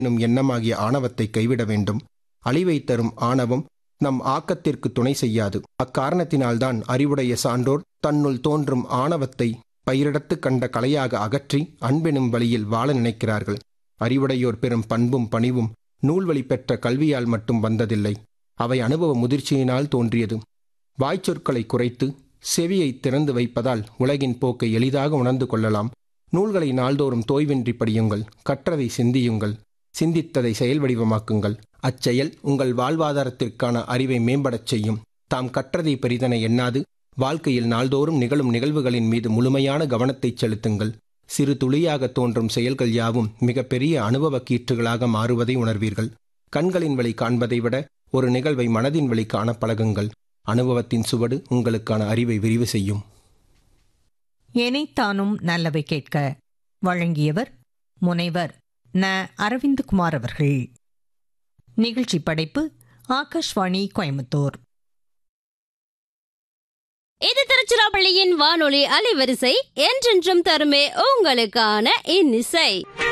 எனும் எண்ணமாகிய ஆணவத்தை கைவிட வேண்டும் அழிவை தரும் ஆணவம் நம் ஆக்கத்திற்கு துணை செய்யாது அக்காரணத்தினால்தான் அறிவுடைய சான்றோர் தன்னுள் தோன்றும் ஆணவத்தை பயிரிடத்து கண்ட கலையாக அகற்றி அன்பெனும் வழியில் வாழ நினைக்கிறார்கள் அறிவுடையோர் பெறும் பண்பும் பணிவும் நூல்வழி பெற்ற கல்வியால் மட்டும் வந்ததில்லை அவை அனுபவ முதிர்ச்சியினால் தோன்றியது வாய்ச்சொற்களை குறைத்து செவியை திறந்து வைப்பதால் உலகின் போக்கை எளிதாக உணர்ந்து கொள்ளலாம் நூல்களை நாள்தோறும் தோய்வின்றி படியுங்கள் கற்றதை சிந்தியுங்கள் சிந்தித்ததை செயல் வடிவமாக்குங்கள் அச்செயல் உங்கள் வாழ்வாதாரத்திற்கான அறிவை மேம்படச் செய்யும் தாம் கற்றதை பெரிதென எண்ணாது வாழ்க்கையில் நாள்தோறும் நிகழும் நிகழ்வுகளின் மீது முழுமையான கவனத்தை செலுத்துங்கள் சிறு துளியாக தோன்றும் செயல்கள் யாவும் மிகப்பெரிய அனுபவ கீற்றுகளாக மாறுவதை உணர்வீர்கள் கண்களின் வழி காண்பதை விட ஒரு நிகழ்வை மனதின் வழி காண பழகுங்கள் அனுபவத்தின் சுவடு உங்களுக்கான அறிவை விரிவு செய்யும் எனைத்தானும் நல்லவை கேட்க வழங்கியவர் முனைவர் ந அரவிந்தகுமார் அவர்கள் நிகழ்ச்சி படைப்பு ஆகாஷ்வாணி கோயம்புத்தூர் இது திருச்சிராப்பள்ளியின் வானொலி அலைவரிசை என்றென்றும் தருமே உங்களுக்கான இன்னிசை